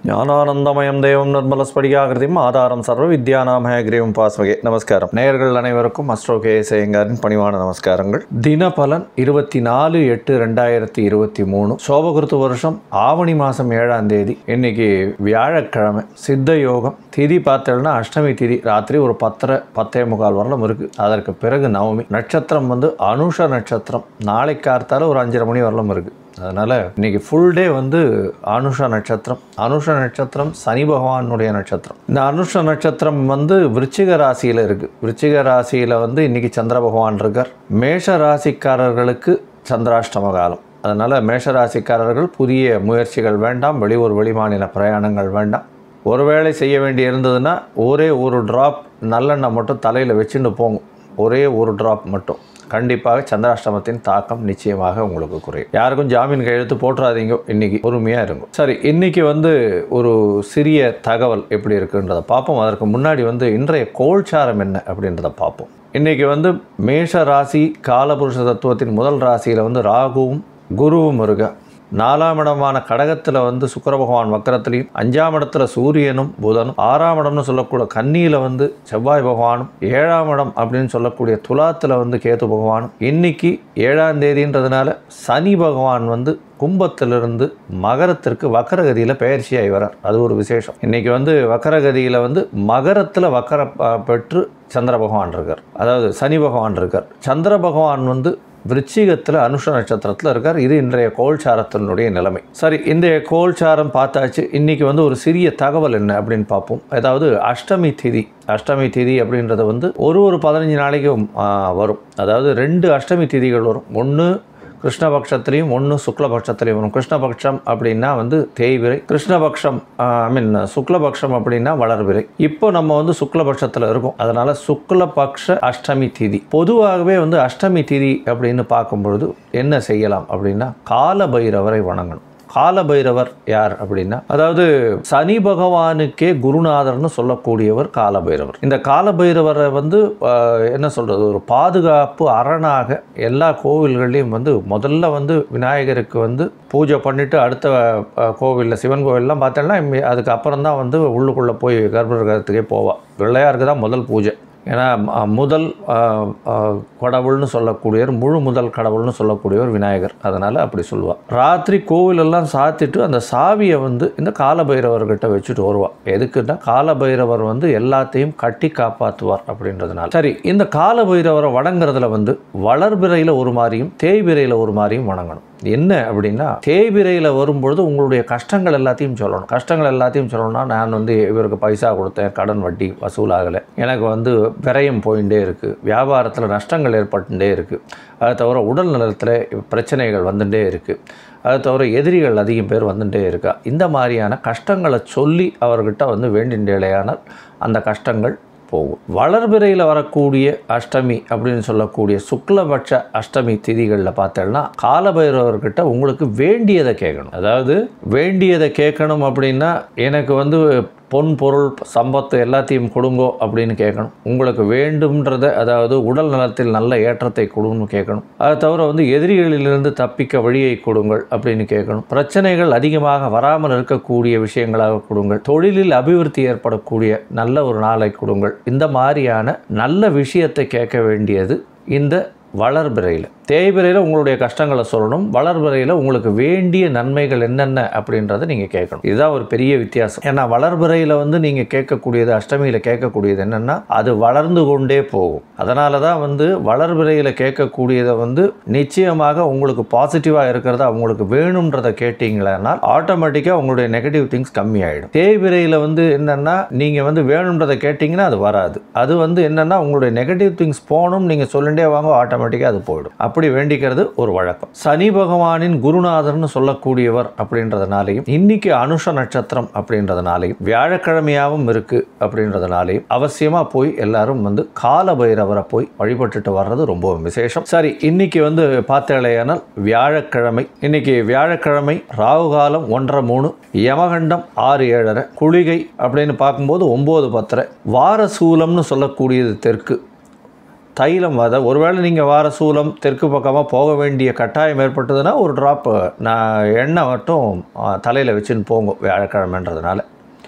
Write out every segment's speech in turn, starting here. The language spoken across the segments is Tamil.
ஞானானந்தமயம் தேவம் நிர்மலஸ்படிகாகிருதியும் ஆதாரம் சர்வ வித்யானாமயகிரியும் பாஸ்வகே நமஸ்காரம் நேயர்கள் அனைவருக்கும் அஸ்ட்ரோ கே சேயங்காரின் பணிவான நமஸ்காரங்கள் தினபலன் இருபத்தி நாலு எட்டு ரெண்டாயிரத்தி இருபத்தி மூணு சோபகிருத்து வருஷம் ஆவணி மாதம் ஏழாம் தேதி இன்னைக்கு வியாழக்கிழமை சித்த யோகம் திதி பார்த்தேன்னா அஷ்டமி திதி ராத்திரி ஒரு பத்தரை பத்தே முக்கால் வரலும் இருக்குது அதற்கு பிறகு நவமி நட்சத்திரம் வந்து அனுஷ நட்சத்திரம் நாளைக்கு கார்த்தால ஒரு அஞ்சரை மணி வரலும் இருக்குது அதனால் இன்னைக்கு ஃபுல் டே வந்து அனுஷ நட்சத்திரம் அனுஷ நட்சத்திரம் சனி பகவானுடைய நட்சத்திரம் இந்த அனுஷ நட்சத்திரம் வந்து விருச்சிக ராசியில் இருக்குது விருச்சிக ராசியில் வந்து இன்னைக்கு சந்திர பகவான் இருக்கார் மேஷ ராசிக்காரர்களுக்கு சந்திராஷ்டம காலம் அதனால் மேஷ ராசிக்காரர்கள் புதிய முயற்சிகள் வேண்டாம் வெளியூர் வெளிமாநில பிரயாணங்கள் வேண்டாம் ஒருவேளை செய்ய வேண்டி இருந்ததுன்னா ஒரே ஒரு ட்ராப் நல்லெண்ணெய் மட்டும் தலையில் வச்சுட்டு போங்க ஒரே ஒரு ட்ராப் மட்டும் கண்டிப்பாக சந்திராஷ்டமத்தின் தாக்கம் நிச்சயமாக உங்களுக்கு குறையும் யாருக்கும் ஜாமீன் கையெழுத்து போட்டுறாதீங்க இன்னைக்கு பொறுமையாக இருக்கும் சரி இன்னைக்கு வந்து ஒரு சிறிய தகவல் எப்படி இருக்குன்றதை பார்ப்போம் அதற்கு முன்னாடி வந்து இன்றைய கோல்சாரம் என்ன அப்படின்றத பார்ப்போம் இன்னைக்கு வந்து மேஷ ராசி காலபுருஷ தத்துவத்தின் முதல் ராசியில் வந்து ராகுவும் குருவும் இருக்க நாலாம் இடமான கடகத்தில் வந்து சுக்கிர பகவான் வக்கரத்திலையும் அஞ்சாம் இடத்துல சூரியனும் புதனும் ஆறாம் இடம்னு சொல்லக்கூடிய கன்னியில் வந்து செவ்வாய் பகவானும் ஏழாம் இடம் அப்படின்னு சொல்லக்கூடிய துலாத்தில் வந்து கேது பகவானும் இன்னைக்கு ஏழாம் தேதின்றதுனால சனி பகவான் வந்து கும்பத்திலிருந்து மகரத்திற்கு வக்கரகதியில் பயிற்சியாகி வரார் அது ஒரு விசேஷம் இன்னைக்கு வந்து வக்கரகதியில் வந்து மகரத்தில் வக்கர அஹ், பெற்று சந்திர பகவான் இருக்கார் அதாவது சனி பகவான் இருக்கார் சந்திர பகவான் வந்து விருச்சிகத்தில் அனுஷ நட்சத்திரத்தில் இருக்கார் இது இன்றைய கோல்சாரத்தினுடைய நிலைமை சரி இந்த கோல்சாரம் பார்த்தாச்சு இன்றைக்கி வந்து ஒரு சிறிய தகவல் என்ன அப்படின்னு பார்ப்போம் அதாவது அஷ்டமி திதி அஷ்டமி திதி அப்படின்றது வந்து ஒரு ஒரு பதினஞ்சு நாளைக்கும் ஆ, வரும் அதாவது ரெண்டு அஷ்டமி திதிகள் வரும் ஒன்று கிருஷ்ணபக்ஷத்துலேயும் ஒன்று சுக்லபக்ஷத்துலேயும் வரும் கிருஷ்ணபக்ஷம் அப்படின்னா வந்து தேய்விரை கிருஷ்ணபக்ஷம் ஐ மீன் சுக்லபக்ஷம் அப்படின்னா வளர்விரை இப்போ நம்ம வந்து சுக்லபக்ஷத்தில் இருக்கோம் அதனால் சுக்லபக்ஷ அஷ்டமி திதி பொதுவாகவே வந்து அஷ்டமி திதி அப்படின்னு பார்க்கும்பொழுது என்ன செய்யலாம் அப்படின்னா கால பைரவரை வணங்கணும் கால பைரவர் யார் அப்படின்னா அதாவது சனி பகவானுக்கே குருநாதர்னு சொல்லக்கூடியவர் கால பைரவர் இந்த கால பைரவரை வந்து ஆஹ், என்ன சொல்றது ஒரு பாதுகாப்பு அரணாக எல்லா கோவில்கள்லையும் வந்து முதல்ல வந்து விநாயகருக்கு வந்து பூஜை பண்ணிட்டு அடுத்த கோவிலில் சிவன் கோவில்லாம் பார்த்தோம்னா அதுக்கு அப்புறம் தான் வந்து உள்ளுக்குள்ளே போய் கர்ப்பகிரகத்துக்கே போவா பிள்ளையாருக்கு தான் முதல் பூஜை ஏன்னா ம- முதல் ஆஹ், ஆஹ், கடவுள்னு சொல்லக்கூடியவர் முழு முதல் கடவுள்னு சொல்லக்கூடியவர் விநாயகர் அதனால் அப்படி சொல்லுவாள் ராத்திரி கோவிலெல்லாம் சாத்திட்டு அந்த சாவியை வந்து இந்த காலபைரவர்கிட்ட வச்சுட்டு வருவா எதுக்குன்னா காலபைரவர் வந்து எல்லாத்தையும் கட்டி காப்பாற்றுவார் அப்படின்றதுனால சரி இந்த காலபைரவரை வணங்குறதுல வந்து வளர்பிறையில் ஒரு மாதிரியும் தேய்பிறையில் ஒரு மாதிரியும் வணங்கணும் என்ன அப்படின்னா தேய்பிறையில் வரும்பொழுது உங்களுடைய கஷ்டங்கள் எல்லாத்தையும் சொல்லணும் கஷ்டங்கள் எல்லாத்தையும் சொல்லணும்னா நான் வந்து இவருக்கு பைசா கொடுத்தேன் கடன் வட்டி வசூலாகலை எனக்கு வந்து விரயம் போயிட்டே இருக்குது வியாபாரத்தில் நஷ்டங்கள் ஏற்பட்டுட்டே இருக்குது அதை தவிர உடல் நலத்தில் பிரச்சனைகள் வந்துட்டே இருக்குது அதை தவிர எதிரிகள் அதிகம் பேர் வந்துட்டே இருக்கா இந்த மாதிரியான கஷ்டங்களை சொல்லி அவர்கிட்ட வந்து வேண்டின்றேலையானால் அந்த கஷ்டங்கள் போகும் வளர்பிறையில் வரக்கூடிய அஷ்டமி அப்படின்னு சொல்லக்கூடிய சுக்லபட்ச அஷ்டமி திதிகளில் பார்த்தோம்னா காலபைரவர்கிட்ட உங்களுக்கு வேண்டியதை கேட்கணும் அதாவது வேண்டியதை கேட்கணும் அப்படின்னா எனக்கு வந்து பொன் பொருள் சம்பத்து எல்லாத்தையும் கொடுங்கோ அப்படின்னு கேட்கணும் உங்களுக்கு வேண்டும்ன்றத அதாவது உடல் நலத்தில் நல்ல ஏற்றத்தை கொடுன்னு கேட்கணும் அதை தவிர வந்து எதிரிகளிலிருந்து தப்பிக்க வழியை கொடுங்கள் அப்படின்னு கேட்கணும் பிரச்சனைகள் அதிகமாக வராமல் இருக்கக்கூடிய விஷயங்களாக கொடுங்கள் தொழிலில் அபிவிருத்தி ஏற்படக்கூடிய நல்ல ஒரு நாளை கொடுங்கள் இந்த மாதிரியான நல்ல விஷயத்தை கேட்க வேண்டியது இந்த வளர்பிறையில் தேய்பிறையில் உங்களுடைய கஷ்டங்களை சொல்லணும் வளர்பிறையில் உங்களுக்கு வேண்டிய நன்மைகள் என்னென்ன அப்படின்றத நீங்கள் கேட்கணும் இதுதான் ஒரு பெரிய வித்தியாசம் ஏன்னா வளர்பிறையில் வந்து நீங்கள் கேட்கக்கூடியது அஷ்டமியில் கேட்கக்கூடியது என்னென்னா அது வளர்ந்து கொண்டே போகும் அதனால தான் வந்து வளர்பிறையில் கேட்கக்கூடியதை வந்து நிச்சயமாக உங்களுக்கு பாசிட்டிவாக இருக்கிறத உங்களுக்கு வேணுன்றதை கேட்டிங்களேன்னா ஆட்டோமேட்டிக்காக உங்களுடைய நெகட்டிவ் திங்ஸ் கம்மியாயிடும் தேய்பிறையில் வந்து என்னென்னா நீங்கள் வந்து வேணுன்றதை கேட்டிங்கன்னா அது வராது அது வந்து என்னென்னா உங்களுடைய நெகட்டிவ் திங்ஸ் போகணும் நீங்கள் சொல்லிட்டே வாங்க ஆட்டோமேட்டிக்காக அது போயிடும் அப்படி வேண்டிக்கிறது ஒரு வழக்கம் சனி பகவானின் குருநாதர்னு சொல்லக்கூடியவர் அப்படின்றதுனாலையும் இன்னைக்கு அனுஷ நட்சத்திரம் அப்படின்றதுனாலையும் வியாழக்கிழமையாகவும் இருக்கு அப்படின்றதுனாலையும் அவசியமா போய் எல்லாரும் வந்து கால பைரவரை போய் வழிபட்டுட்டு வர்றது ரொம்ப விசேஷம் சரி இன்னைக்கு வந்து பார்த்தேலையானால் வியாழக்கிழமை இன்னைக்கு வியாழக்கிழமை ராகு காலம் ஒன்றரை மூணு யமகண்டம் ஆறு ஏழரை குளிகை அப்படின்னு பார்க்கும்போது ஒம்பது பத்தரை வார சூலம்னு சொல்லக்கூடியது தெற்கு தைலம் அதை ஒருவேளை நீங்கள் வார சூலம் தெற்கு பக்கமாக போக வேண்டிய கட்டாயம் ஏற்பட்டதுன்னா ஒரு ட்ராப் நான் எண்ணெய் மட்டும் தலையில் வச்சுன்னு போங்க வியாழக்கிழமைன்றதுனால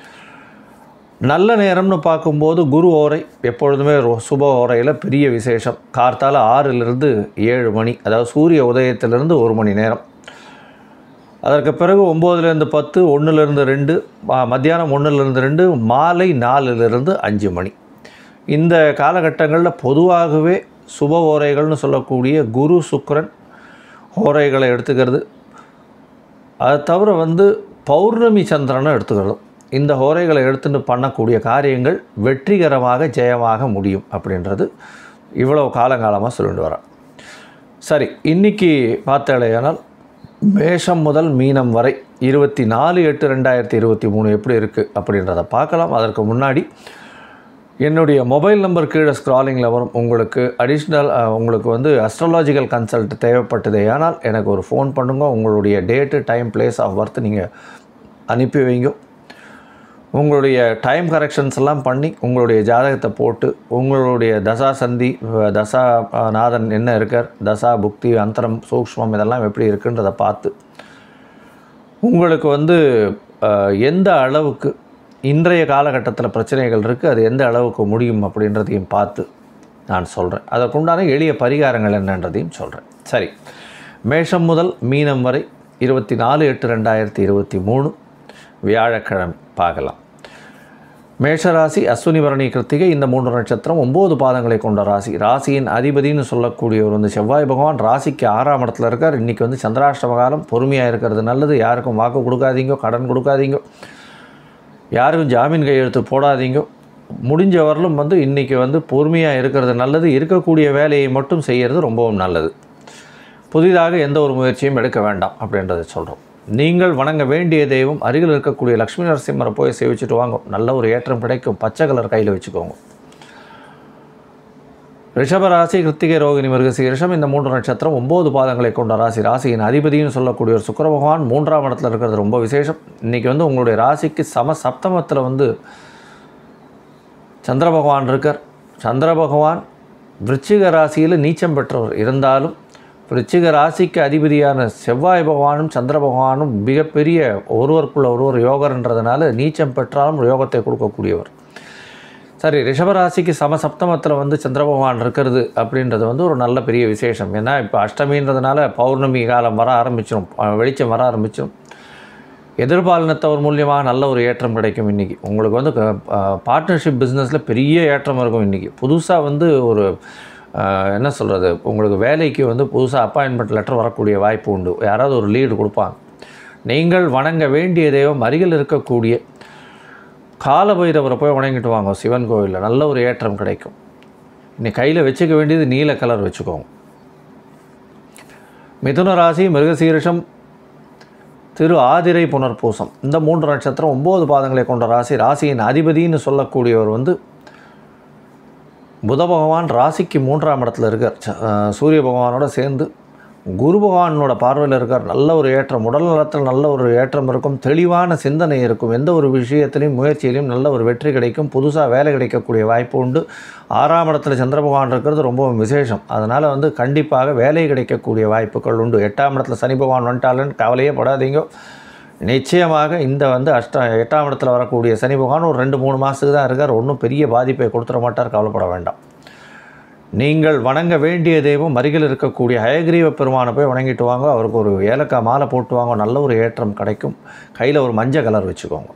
நல்ல நேரம்னு பார்க்கும்போது குரு ஓரை எப்பொழுதுமே ரொ- சுப ஓரையில் பெரிய விசேஷம் கார்த்தால ஆறிலிருந்து ஏழு மணி அதாவது சூரிய உதயத்திலிருந்து ஒரு மணி நேரம் அதற்கு பிறகு ஒம்போதுலேருந்து பத்து ஒன்றுலேருந்து ரெண்டு ம- மத்தியானம் ஒன்றுலேருந்து ரெண்டு மாலை நாலுலேருந்து அஞ்சு மணி இந்த காலகட்டங்களில் பொதுவாகவே சுப ஓரைகள்னு சொல்லக்கூடிய குரு சுக்கிரன் ஓரைகளை எடுத்துக்கிறது அதை தவிர வந்து பௌர்ணமி சந்திரனை எடுத்துக்கிறது இந்த ஹோரைகளை எடுத்துட்டு பண்ணக்கூடிய காரியங்கள் வெற்றிகரமாக ஜெயமாக முடியும் அப்படின்றது இவ்வளவு காலங்காலமாக சொல்லிட்டு வரேன் சரி இன்னைக்கு பார்த்தாலேயானால் மேஷம் முதல் மீனம் வரை இருபத்தி நாலு எட்டு ரெண்டாயிரத்தி இருபத்தி மூணு எப்படி இருக்குது அப்படின்றத பார்க்கலாம் அதற்கு முன்னாடி என்னுடைய மொபைல் நம்பர் கீழே ஸ்க்ராலிங்கில் வரும் உங்களுக்கு அடிஷ்னல் உங்களுக்கு வந்து அஸ்ட்ராலாஜிக்கல் கன்சல்ட் தேவைப்பட்டதே ஆனால் எனக்கு ஒரு ஃபோன் பண்ணுங்க உங்களுடைய date time place of birth நீங்கள் அனுப்பி வைங்க உங்களுடைய டைம் கரெக்ஷன்ஸ் எல்லாம் பண்ணி உங்களுடைய ஜாதகத்தை போட்டு உங்களுடைய தசா சந்தி அஹ், தசா அஹ், நாதன் என்ன இருக்கார் தசா புக்தி அந்தரம் சூக்ஷ்மம் இதெல்லாம் எப்படி இருக்குன்றதை பார்த்து உங்களுக்கு வந்து அஹ், எந்த அளவுக்கு இன்றைய காலகட்டத்தில் பிரச்சனைகள் இருக்குது அது எந்த அளவுக்கு முடியும் அப்படின்றதையும் பார்த்து நான் சொல்கிறேன் அதற்குண்டான எளிய பரிகாரங்கள் என்னன்றதையும் சொல்கிறேன் சரி மேஷம் முதல் மீனம் வரை இருபத்தி நாலு எட்டு ரெண்டாயிரத்தி இருபத்தி மூணு வியாழக்கிழமை பார்க்கலாம் மேஷராசி அஸ்வினி பரணி கிருத்திகை இந்த மூன்று நட்சத்திரம் ஒம்பது பாதங்களை கொண்ட ராசி ராசியின் அதிபதின்னு சொல்லக்கூடியவர் வந்து செவ்வாய் பகவான் ராசிக்கு ஆறாம் இடத்துல இருக்கார் இன்றைக்கி வந்து சந்திராஷ்டம காலம் பொறுமையாக இருக்கிறது நல்லது யாருக்கும் வாக்கு கொடுக்காதீங்க கடன் கொடுக்காதீங்க யாருக்கும் ஜாமீன் கையெழுத்து போடாதீங்க முடிஞ்ச வரலும் வந்து இன்றைக்கி வந்து பொறுமையாக இருக்கிறது நல்லது இருக்கக்கூடிய வேலையை மட்டும் செய்கிறது ரொம்பவும் நல்லது புதிதாக எந்த ஒரு முயற்சியும் எடுக்க வேண்டாம் அப்படின்றத சொல்கிறோம் நீங்கள் வணங்க வேண்டிய தெய்வம் அருகில் இருக்கக்கூடிய லக்ஷ்மி நரசிம்மரை போய் சேவிச்சுட்டு வாங்க நல்ல ஒரு ஏற்றம் கிடைக்கும் பச்சை கலர் கையில் வச்சுக்கோங்க ரிஷபராசி கிருத்திகை ரோகிணி மிருகசீரிஷம் இந்த மூன்று நட்சத்திரம் ஒம்பது பாதங்களை கொண்ட ராசி ராசியின் அதிபதினு சொல்லக்கூடிய ஒரு சுக்கிர பகவான் மூன்றாம் இடத்துல இருக்கிறது ரொம்ப விசேஷம் இன்றைக்கி வந்து உங்களுடைய ராசிக்கு சம சப்தமத்தில் வந்து சந்திர பகவான் இருக்கார் சந்திர பகவான் விருச்சிக ராசியில் நீச்சம் பெற்றவர் இருந்தாலும் விருச்சிக ராசிக்கு அதிபதியான செவ்வாய் பகவானும் சந்திர பகவானும் மிகப்பெரிய ஒருவருக்குள்ள ஒருவர் யோகர்ன்றதுனால நீச்சம் பெற்றாலும் யோகத்தை கொடுக்கக்கூடியவர் சரி ரிஷபராசிக்கு சமசப்தமத்தில் வந்து சந்திர பகவான் இருக்கிறது அப்படின்றது வந்து ஒரு நல்ல பெரிய விசேஷம் ஏன்னா இப்போ அஷ்டமின்றதுனால பௌர்ணமி காலம் வர ஆரம்பிச்சிடும் அஹ் வெளிச்சம் வர ஆரம்பிச்சிடும் எதிர்பாலினத்தவர் மூலியமாக நல்ல ஒரு ஏற்றம் கிடைக்கும் இன்றைக்கி உங்களுக்கு வந்து பார்ட்னர்ஷிப் பிஸ்னஸில் பெரிய ஏற்றம் இருக்கும் இன்றைக்கி புதுசாக வந்து ஒரு அஹ், என்ன சொல்கிறது உங்களுக்கு வேலைக்கு வந்து புதுசாக அப்பாயின்மெண்ட் லெட்டர் வரக்கூடிய வாய்ப்பு உண்டு யாராவது ஒரு லீடு கொடுப்பாங்க நீங்கள் வணங்க வேண்டிய தெய்வம் அருகில் இருக்கக்கூடிய காலபைரவரை போய் வணங்கிட்டு வாங்க சிவன் கோவிலில் நல்ல ஒரு ஏற்றம் கிடைக்கும் இன்னைக்கு கையில் வச்சுக்க வேண்டியது நீல கலர் வச்சுக்கோங்க மிதுன ராசி மிருகசீரிஷம் திரு ஆதிரை புனர்பூசம் இந்த மூன்று நட்சத்திரம் ஒம்பது பாதங்களை கொண்ட ராசி ராசியின் அதிபதின்னு சொல்லக்கூடியவர் வந்து புத பகவான் ராசிக்கு மூன்றாம் இடத்துல இருக்கார் ச- அஹ் சூரிய பகவானோட சேர்ந்து குரு பகவானோட பார்வையில் இருக்கார் நல்ல ஒரு ஏற்றம் உடல் நலத்தில் நல்ல ஒரு ஏற்றம் இருக்கும் தெளிவான சிந்தனை இருக்கும் எந்த ஒரு விஷயத்திலையும் முயற்சியிலையும் நல்ல ஒரு வெற்றி கிடைக்கும் புதுசாக வேலை கிடைக்கக்கூடிய வாய்ப்பு உண்டு ஆறாம் இடத்துல சந்திர பகவான் இருக்கிறது ரொம்ப விசேஷம் அதனால் வந்து கண்டிப்பாக வேலை கிடைக்கக்கூடிய வாய்ப்புகள் உண்டு எட்டாம் இடத்துல சனி பகவான் வந்துட்டாலன்னு கவலையே படாதீங்க நிச்சயமாக இந்த வந்து அஷ்ட எட்டாம் இடத்துல வரக்கூடிய சனி பகவான் ஒரு ரெண்டு மூணு மாதத்துக்கு தான் இருக்கார் ஒன்றும் பெரிய பாதிப்பை கொடுத்துட மாட்டார் கவலைப்பட வேண்டாம் நீங்கள் வணங்க வேண்டிய தெய்வம் அருகில் இருக்கக்கூடிய ஹயக்ரீவ பெருமானை போய் வணங்கிட்டு வாங்க அவருக்கு ஒரு ஏலக்காய் மாலை போட்டு வாங்க நல்ல ஒரு ஏற்றம் கிடைக்கும் கையில் ஒரு மஞ்சள் கலர் வச்சுக்கோங்க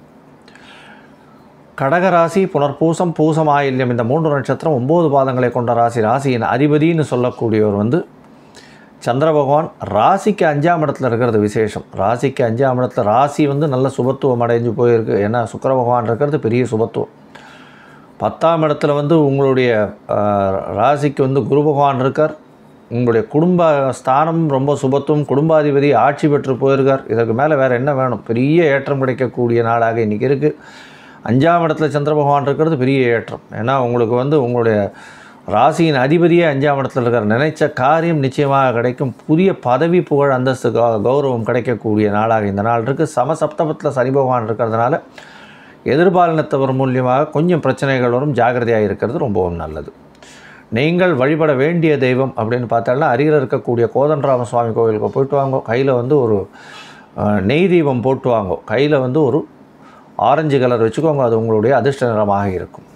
கடகராசி புனர்பூசம் பூசம் ஆயில்யம் இந்த மூன்று நட்சத்திரம் ஒம்பது பாதங்களை கொண்ட ராசி ராசியின் அதிபதின்னு சொல்லக்கூடியவர் வந்து சந்திர பகவான் ராசிக்கு அஞ்சாம் இடத்துல இருக்கிறது விசேஷம் ராசிக்கு அஞ்சாம் இடத்துல ராசி வந்து நல்ல சுபத்துவம் அடைஞ்சு போயிருக்கு ஏன்னா சுக்கிர பகவான் இருக்கிறது பெரிய சுபத்துவம் பத்தாம் இடத்துல வந்து உங்களுடைய ஆஹ், ராசிக்கு வந்து குரு பகவான் இருக்கார் உங்களுடைய குடும்ப ஸ்தானம் ரொம்ப சுபத்துவம் குடும்பாதிபதி ஆட்சி பெற்று போயிருக்கார் இதற்கு மேலே வேறு என்ன வேணும் பெரிய ஏற்றம் கிடைக்கக்கூடிய நாளாக இன்றைக்கி இருக்குது அஞ்சாம் இடத்துல சந்திர பகவான் இருக்கிறது பெரிய ஏற்றம் ஏன்னா உங்களுக்கு வந்து உங்களுடைய ராசியின் அதிபதியே அஞ்சாம் இடத்துல இருக்கார் நினைச்ச காரியம் நிச்சயமாக கிடைக்கும் புதிய பதவி புகழ் அந்தஸ்து கௌ- கௌரவம் கிடைக்கக்கூடிய நாளாக இந்த நாள் இருக்குது சமசப்தமத்தில் சனி பகவான் இருக்கிறதுனால எதிர்பாலினத்தவர் மூலியமாக கொஞ்சம் பிரச்சனைகள் வரும் ஜாக்கிரதையாக இருக்கிறது ரொம்பவும் நல்லது நீங்கள் வழிபட வேண்டிய தெய்வம் அப்படின்னு பார்த்தாலும் அருகில் இருக்கக்கூடிய கோதண்டராம சுவாமி கோவிலுக்கு போயிட்டு வாங்க கையில் வந்து ஒரு அஹ், நெய் தீபம் போட்டு வாங்க கையில் வந்து ஒரு ஆரஞ்சு கலர் வச்சுக்கோங்க அது உங்களுடைய அதிர்ஷ்ட நிறமாக இருக்கும்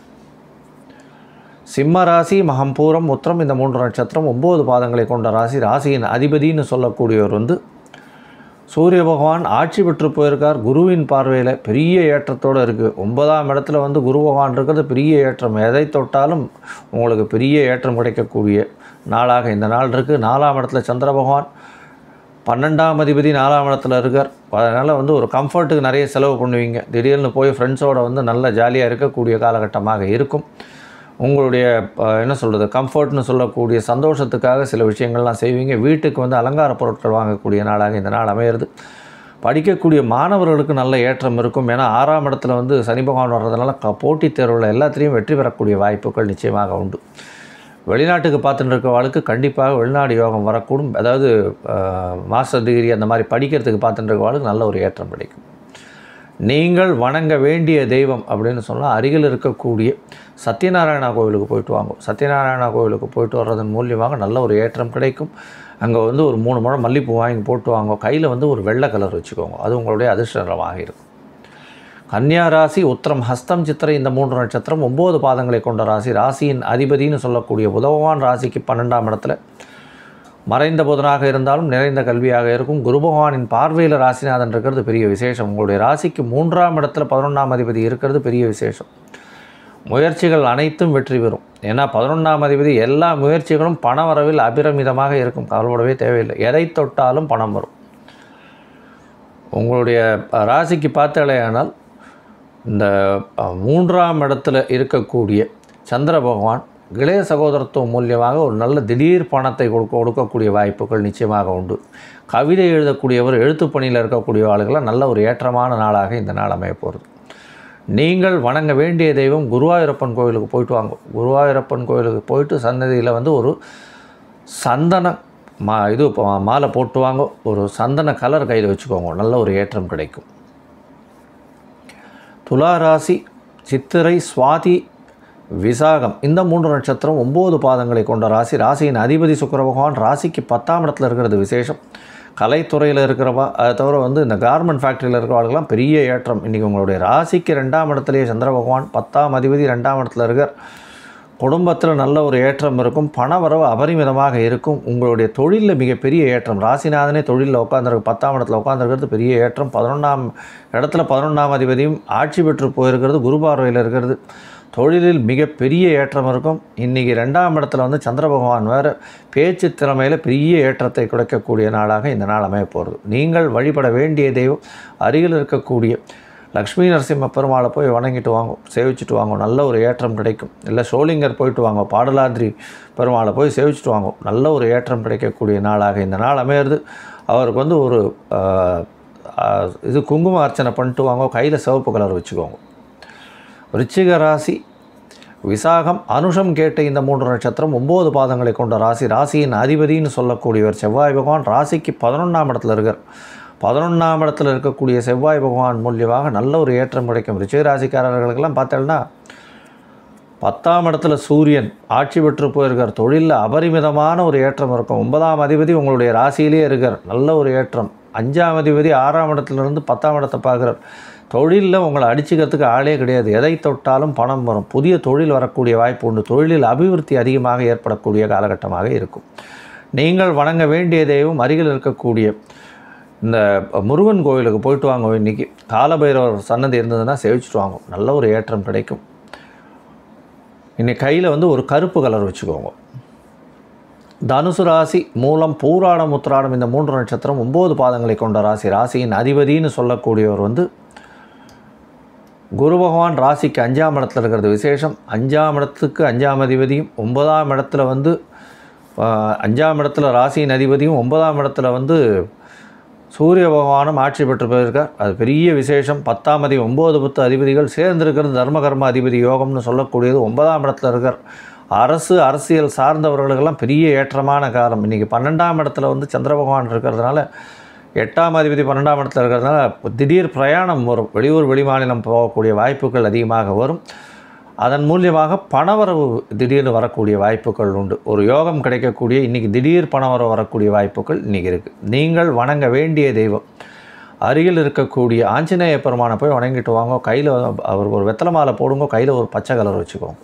சிம்ம ராசி மகம்பூரம் உத்திரம் இந்த மூன்று நட்சத்திரம் ஒம்பது பாதங்களை கொண்ட ராசி ராசியின் அதிபதின்னு சொல்லக்கூடியவர் வந்து சூரிய பகவான் ஆட்சி பெற்று போயிருக்கார் குருவின் பார்வையில் பெரிய ஏற்றத்தோடு இருக்குது ஒன்பதாம் இடத்துல வந்து குரு பகவான் இருக்கிறது பெரிய ஏற்றம் எதை தொட்டாலும் உங்களுக்கு பெரிய ஏற்றம் கிடைக்கக்கூடிய நாளாக இந்த நாள் இருக்குது நாலாம் இடத்துல சந்திர பகவான் பன்னெண்டாம் அதிபதி நாலாம் இடத்துல இருக்கார் அதனால் வந்து ஒரு கம்ஃபர்ட்டுக்கு நிறைய செலவு பண்ணுவீங்க திடீர்னு போய் ஃப்ரெண்ட்ஸோட வந்து நல்ல ஜாலியாக இருக்கக்கூடிய காலகட்டமாக இருக்கும் உங்களுடைய அஹ், என்ன சொல்கிறது கம்ஃபர்ட்னு சொல்லக்கூடிய சந்தோஷத்துக்காக சில விஷயங்கள்லாம் செய்வீங்க வீட்டுக்கு வந்து அலங்கார பொருட்கள் வாங்கக்கூடிய நாளாக இந்த நாள் அமையிறது படிக்கக்கூடிய மாணவர்களுக்கு நல்ல ஏற்றம் இருக்கும் ஏன்னா ஆறாம் இடத்துல வந்து சனி பகவான் வர்றதுனால க போட்டித் தேர்வில் எல்லாத்துலேயும் வெற்றி பெறக்கூடிய வாய்ப்புகள் நிச்சயமாக உண்டு வெளிநாட்டுக்கு பார்த்துட்டு இருக்கவாளுக்கு கண்டிப்பாக வெளிநாடு யோகம் வரக்கூடும் அதாவது மாஸ்டர் டிகிரி அந்த மாதிரி படிக்கிறதுக்கு பார்த்துட்டு இருக்கவாளுக்கு நல்ல ஒரு ஏற்றம் கிடைக்கும் நீங்கள் வணங்க வேண்டிய தெய்வம் அப்படின்னு சொன்னால் அருகில் இருக்கக்கூடிய சத்யநாராயணா கோவிலுக்கு போயிட்டு வாங்க சத்யநாராயணா கோவிலுக்கு போயிட்டு வர்றதன் மூலியமாக நல்ல ஒரு ஏற்றம் கிடைக்கும் அங்கே வந்து ஒரு மூணு முழம் மல்லிப்பூ வாங்கி போட்டு வாங்க கையில் வந்து ஒரு வெள்ளை கலர் வச்சுக்கோங்க அது உங்களுடைய அதிர்ஷ்ட நிறமாக இருக்கும் கன்னியா ராசி உத்திரம் ஹஸ்தம் சித்திரை இந்த மூன்று நட்சத்திரம் ஒம்பது பாதங்களை கொண்ட ராசி ராசியின் அதிபதின்னு சொல்லக்கூடிய புதவான் ராசிக்கு பன்னெண்டாம் இடத்துல மறைந்த புதனாக இருந்தாலும் நிறைந்த கல்வியாக இருக்கும் குரு பகவானின் பார்வையில் ராசிநாதன் இருக்கிறது பெரிய விசேஷம் உங்களுடைய ராசிக்கு மூன்றாம் இடத்துல பதினொன்றாம் அதிபதி இருக்கிறது பெரிய விசேஷம் முயற்சிகள் அனைத்தும் வெற்றி பெறும் ஏன்னா பதினொன்றாம் அதிபதி எல்லா முயற்சிகளும் பண வரவில் அபிரமிதமாக இருக்கும் கவலைப்படவே தேவையில்லை எதை தொட்டாலும் பணம் வரும் உங்களுடைய ராசிக்கு பார்த்தாலேயானால் இந்த அஹ், மூன்றாம் இடத்துல இருக்கக்கூடிய சந்திர பகவான் இளைய சகோதரத்துவம் மூலியமாக ஒரு நல்ல திடீர் பணத்தை கொடுக்க கொடுக்கக்கூடிய வாய்ப்புகள் நிச்சயமாக உண்டு கவிதை எழுதக்கூடியவர் எழுத்துப் பணியில் இருக்கக்கூடிய ஆளுகளாம் நல்ல ஒரு ஏற்றமான நாளாக இந்த நாள் அமைய போகிறது நீங்கள் வணங்க வேண்டிய தெய்வம் குருவாயூரப்பன் கோவிலுக்கு போயிட்டு வாங்க குருவாயூரப்பன் கோவிலுக்கு போயிட்டு சன்னதியில் வந்து ஒரு சந்தன மா இது ப- மாலை போட்டு வாங்க ஒரு சந்தன கலர் கையில் வச்சுக்கோங்க நல்ல ஒரு ஏற்றம் கிடைக்கும் துலா ராசி சித்திரை சுவாதி விசாகம் இந்த மூன்று நட்சத்திரம் ஒம்பது பாதங்களை கொண்ட ராசி ராசியின் அதிபதி சுக்கிர பகவான் ராசிக்கு பத்தாம் இடத்துல இருக்கிறது விசேஷம் கலைத்துறையில் இருக்கிறவா அதை தவிர வந்து இந்த கார்மெண்ட் ஃபேக்ட்ரியில் இருக்கிறவர்களுக்கெல்லாம் பெரிய ஏற்றம் இன்றைக்கி உங்களுடைய ராசிக்கு ரெண்டாம் இடத்துலேயே சந்திர பகவான் பத்தாம் அதிபதி ரெண்டாம் இடத்துல இருக்கார் குடும்பத்தில் நல்ல ஒரு ஏற்றம் இருக்கும் பண வரவு அபரிமிதமாக இருக்கும் உங்களுடைய தொழிலில் மிகப்பெரிய ஏற்றம் ராசிநாதனே தொழிலில் உட்காந்துருக்கு பத்தாம் இடத்துல உட்காந்துருக்கிறது பெரிய ஏற்றம் பதினொன்றாம் இடத்துல பதினொன்றாம் அதிபதியும் ஆட்சி பெற்று போயிருக்கிறது குரு பார்வையில் இருக்கிறது தொழிலில் மிகப்பெரிய ஏற்றம் இருக்கும் இன்றைக்கி ரெண்டாம் இடத்துல வந்து சந்திர பகவான் வேறு பேச்சு திறமையில் பெரிய ஏற்றத்தை கிடைக்கக்கூடிய நாளாக இந்த நாள் அமைய போகிறது நீங்கள் வழிபட வேண்டிய தெய்வம் அருகில் இருக்கக்கூடிய லக்ஷ்மி நரசிம்ம பெருமாளை போய் வணங்கிட்டு வாங்க சேவிச்சுட்டு வாங்க நல்ல ஒரு ஏற்றம் கிடைக்கும் இல்லை சோளிங்கர் போயிட்டு வாங்க பாடலாந்திரி பெருமாளை போய் சேவிச்சுட்டு வாங்க நல்ல ஒரு ஏற்றம் கிடைக்கக்கூடிய நாளாக இந்த நாள் அமையிறது அவருக்கு வந்து ஒரு ஆஹ், ஆஹ், இது குங்கும அர்ச்சனை பண்ணிட்டு வாங்க கையில் சிவப்பு கலர் வச்சுக்கோங்க விருச்சிக ராசி விசாகம் அனுஷம் கேட்ட இந்த மூன்று நட்சத்திரம் ஒம்பது பாதங்களை கொண்ட ராசி ராசியின் அதிபதின்னு சொல்லக்கூடியவர் செவ்வாய் பகவான் ராசிக்கு பதினொன்றாம் இடத்துல இருக்கார் பதினொன்றாம் இடத்துல இருக்கக்கூடிய செவ்வாய் பகவான் மூலியமாக நல்ல ஒரு ஏற்றம் கிடைக்கும் ரிச்சிக ராசிக்காரர்களுக்கெல்லாம் பார்த்தோம்னா பத்தாம் இடத்துல சூரியன் ஆட்சி பெற்று போயிருக்கார் தொழிலில் அபரிமிதமான ஒரு ஏற்றம் இருக்கும் ஒன்பதாம் அதிபதி உங்களுடைய ராசியிலே இருக்கார் நல்ல ஒரு ஏற்றம் அஞ்சாம் அதிபதி ஆறாம் இடத்துலேருந்து பத்தாம் இடத்தை பார்க்குறார் தொழிலில் உங்களை அடிச்சுக்கிறதுக்கு ஆளே கிடையாது எதை தொட்டாலும் பணம் வரும் புதிய தொழில் வரக்கூடிய வாய்ப்பு உண்டு தொழிலில் அபிவிருத்தி அதிகமாக ஏற்படக்கூடிய காலகட்டமாக இருக்கும் நீங்கள் வணங்க வேண்டிய தெய்வம் அருகில் இருக்கக்கூடிய இந்த முருகன் கோவிலுக்கு போயிட்டு வாங்க இன்னைக்கு காலபைரவர் சன்னதி இருந்ததுன்னா சேவிச்சுட்டு வாங்க நல்ல ஒரு ஏற்றம் கிடைக்கும் இன்னைக்கு கையில் வந்து ஒரு கருப்பு கலர் வச்சுக்கோங்க தனுசு ராசி மூலம் பூராடம் உத்திராடம் இந்த மூன்று நட்சத்திரம் ஒம்பது பாதங்களை கொண்ட ராசி ராசியின் அதிபதின்னு சொல்லக்கூடியவர் வந்து குரு பகவான் ராசிக்கு அஞ்சாம் இடத்துல இருக்கிறது விசேஷம் அஞ்சாம் இடத்துக்கு அஞ்சாம் அதிபதியும் ஒன்பதாம் இடத்துல வந்து ஆஹ், அஞ்சாம் இடத்துல ராசியின் அதிபதியும் ஒன்பதாம் இடத்துல வந்து சூரிய பகவானும் ஆட்சி பெற்று போயிருக்கார் அது பெரிய விசேஷம் பத்தாம் அதிபதி ஒம்பது பத்து அதிபதிகள் சேர்ந்திருக்கிறது தர்மகர்ம அதிபதி யோகம்னு சொல்லக்கூடியது ஒன்பதாம் இடத்துல இருக்கார் அரசு அரசியல் சார்ந்தவர்களுக்கெல்லாம் பெரிய ஏற்றமான காலம் இன்றைக்கி பன்னெண்டாம் இடத்துல வந்து சந்திர பகவான் இருக்கிறதுனால எட்டாம் அதிபதி பன்னெண்டாம் இடத்துல இருக்கிறதுனால திடீர் பிரயாணம் வரும் வெளியூர் வெளிமாநிலம் போகக்கூடிய வாய்ப்புகள் அதிகமாக வரும் அதன் மூலியமாக பணவரவு திடீர்னு வரக்கூடிய வாய்ப்புகள் உண்டு ஒரு யோகம் கிடைக்கக்கூடிய இன்றைக்கி திடீர் பணவரவு வரக்கூடிய வாய்ப்புகள் இன்றைக்கி இருக்குது நீங்கள் வணங்க வேண்டிய தெய்வம் அருகில் இருக்கக்கூடிய ஆஞ்சநேய பெருமானை போய் வணங்கிட்டு வாங்க கையில் அவருக்கு ஒரு வெத்தலை மாலை போடுங்க கையில் ஒரு பச்சை கலர் வச்சுக்கோங்க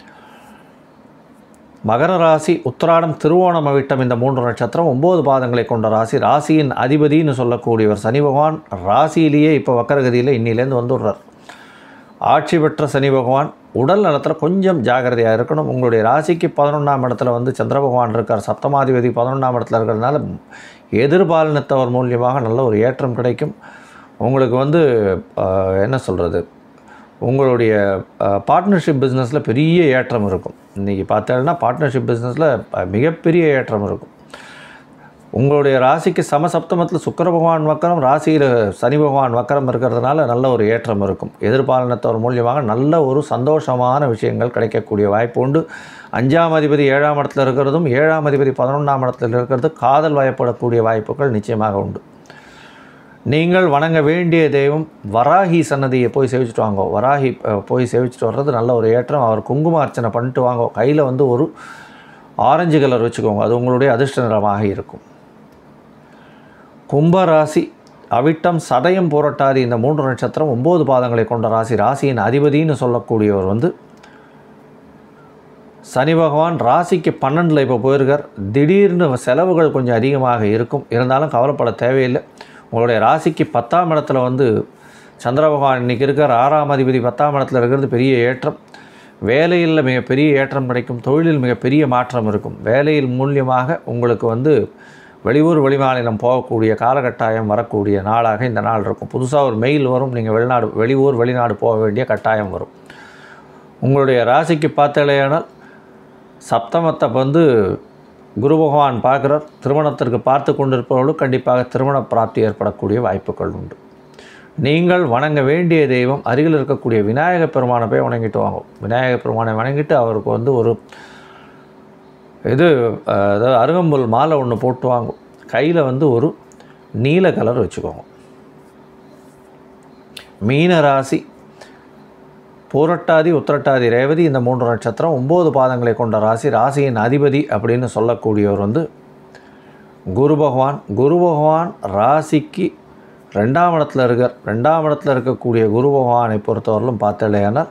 மகர ராசி உத்திராடம் திருவோணம் அவிட்டம் இந்த மூன்று நட்சத்திரம் ஒம்பது பாதங்களை கொண்ட ராசி ராசியின் அதிபதின்னு சொல்லக்கூடியவர் சனி பகவான் ராசியிலேயே இப்போ வக்கரகதியில் இன்னிலேருந்து வந்துடுறார் ஆட்சி பெற்ற சனி பகவான் உடல் நலத்தில் கொஞ்சம் ஜாகிரதையாக இருக்கணும் உங்களுடைய ராசிக்கு பதினொன்றாம் இடத்துல வந்து சந்திர பகவான் இருக்கார் சப்தமாதிபதி பதினொன்றாம் இடத்துல இருக்கிறதுனால எதிர்பாலினத்தவர் மூலியமாக நல்ல ஒரு ஏற்றம் கிடைக்கும் உங்களுக்கு வந்து ஆஹ், என்ன சொல்கிறது உங்களுடைய பார்ட்னர்ஷிப் பிஸ்னஸில் பெரிய ஏற்றம் இருக்கும் இன்றைக்கி பார்த்தேன்னா பார்ட்னர்ஷிப் பிஸ்னஸில் மிகப்பெரிய ஏற்றம் இருக்கும் உங்களுடைய ராசிக்கு சமசப்தமத்தில் சுக்கிர பகவான் வக்கரம் ராசியில் சனி பகவான் வக்கரம் இருக்கிறதுனால நல்ல ஒரு ஏற்றம் இருக்கும் எதிர்பாலனத்தவர் மூலியமாக நல்ல ஒரு சந்தோஷமான விஷயங்கள் கிடைக்கக்கூடிய வாய்ப்பு உண்டு அஞ்சாம் அதிபதி ஏழாம் இடத்துல இருக்கிறதும் ஏழாம் அதிபதி பதினொன்றாம் இடத்துல இருக்கிறது காதல் வயப்படக்கூடிய வாய்ப்புகள் நிச்சயமாக உண்டு நீங்கள் வணங்க வேண்டிய தெய்வம் வராகி சன்னதியை போய் சேவிச்சுட்டு வாங்க வராகி அஹ், போய் சேவிச்சுட்டு வர்றது நல்ல ஒரு ஏற்றம் அவர் குங்கும அர்ச்சனை பண்ணிட்டு வாங்க கையில் வந்து ஒரு ஆரஞ்சு கலர் வச்சுக்கோங்க அது உங்களுடைய அதிர்ஷ்ட நிறமாக இருக்கும் கும்பராசி அவிட்டம் சதயம் புரட்டாதி இந்த மூன்று நட்சத்திரம் ஒம்பது பாதங்களை கொண்ட ராசி ராசியின் அதிபதின்னு சொல்லக்கூடியவர் வந்து சனி பகவான் ராசிக்கு பன்னெண்டில் இப்போ போயிருக்கார் திடீர்னு செலவுகள் கொஞ்சம் அதிகமாக இருக்கும் இருந்தாலும் கவலைப்பட தேவையில்லை உங்களுடைய ராசிக்கு பத்தாம் இடத்துல வந்து சந்திர பகவான் இன்றைக்கி இருக்கார் ஆறாம் அதிபதி பத்தாம் இடத்துல இருக்கிறது பெரிய ஏற்றம் வேலையில் மிகப்பெரிய ஏற்றம் கிடைக்கும் தொழிலில் மிகப்பெரிய மாற்றம் இருக்கும் வேலையில் மூலியமாக உங்களுக்கு வந்து வெளியூர் வெளிமாநிலம் போகக்கூடிய காலகட்டாயம் வரக்கூடிய நாளாக இந்த நாள் இருக்கும் புதுசாக ஒரு மெயில் வரும் நீங்கள் வெளிநாடு வெளியூர் வெளிநாடு போக வேண்டிய கட்டாயம் வரும் உங்களுடைய ராசிக்கு பார்த்தலையானால் சப்தமத்தை வந்து குரு பகவான் பார்க்குறார் திருமணத்திற்கு பார்த்து கொண்டிருப்பவர்களும் கண்டிப்பாக திருமண பிராப்தி ஏற்படக்கூடிய வாய்ப்புகள் உண்டு நீங்கள் வணங்க வேண்டிய தெய்வம் அருகில் இருக்கக்கூடிய விநாயகப் பெருமானை போய் வணங்கிட்டு வாங்க விநாயகப் பெருமானை வணங்கிட்டு அவருக்கு வந்து ஒரு இது அஹ், அதாவது அருகம்புல் மாலை ஒன்று போட்டு வாங்க கையில் வந்து ஒரு நீல கலர் வச்சுக்கோங்க மீன ராசி பூரட்டாதி உத்திரட்டாதி ரேவதி இந்த மூன்று நட்சத்திரம் ஒம்பது பாதங்களை கொண்ட ராசி ராசியின் அதிபதி அப்படின்னு சொல்லக்கூடியவர் வந்து குரு பகவான் குரு பகவான் ராசிக்கு ரெண்டாம் இடத்துல இருக்கார் ரெண்டாம் இடத்துல இருக்கக்கூடிய குரு பகவானை பொறுத்தவரையிலும் பார்த்தலையானால்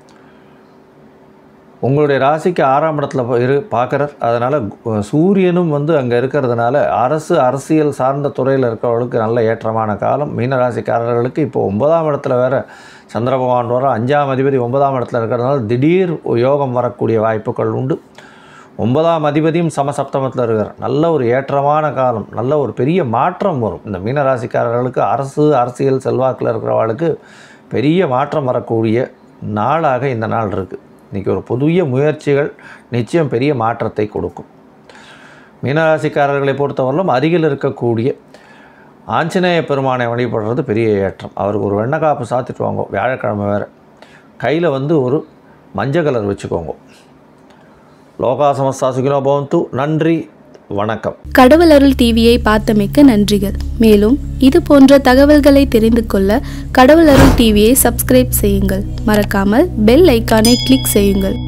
உங்களுடைய ராசிக்கு ஆறாம் இடத்துல போ- இரு பார்க்குறார் அதனால் சூரியனும் வந்து அங்கே இருக்கிறதுனால அரசு அரசியல் சார்ந்த துறையில் இருக்கிறவர்களுக்கு நல்ல ஏற்றமான காலம் மீனராசிக்காரர்களுக்கு இப்போ ஒன்பதாம் இடத்துல வேற சந்திர பகவான் வர அஞ்சாம் அதிபதி ஒன்பதாம் இடத்துல இருக்கிறதுனால திடீர் யோகம் வரக்கூடிய வாய்ப்புகள் உண்டு ஒன்பதாம் அதிபதியும் சமசப்தமத்தில் இருக்கிறார் நல்ல ஒரு ஏற்றமான காலம் நல்ல ஒரு பெரிய மாற்றம் வரும் இந்த மீனராசிக்காரர்களுக்கு அரசு அரசியல் செல்வாக்கில் இருக்கிறவர்களுக்கு பெரிய மாற்றம் வரக்கூடிய நாளாக இந்த நாள் இருக்குது இன்றைக்கி ஒரு புதிய முயற்சிகள் நிச்சயம் பெரிய மாற்றத்தை கொடுக்கும் மீனராசிக்காரர்களை பொறுத்தவரையிலும் அருகில் இருக்கக்கூடிய ஆஞ்சநேய பெருமானை வழிபடுறது பெரிய ஏற்றம் அவருக்கு ஒரு வெண்ணக்காப்பு சாத்திட்டு வாங்க வியாழக்கிழமை வேறு கையில் வந்து ஒரு மஞ்சள் கலர் வச்சுக்கோங்க லோகா சமஸ்தா சுகினோ பவந்து நன்றி வணக்கம் கடவுள் அருள் டிவியை பார்த்தமைக்க நன்றிகள் மேலும் இது போன்ற தகவல்களை தெரிந்து கொள்ள கடவுள் அருள் டிவியை சப்ஸ்கிரைப் செய்யுங்கள் மறக்காமல் பெல் ஐக்கானை கிளிக் செய்யுங்கள்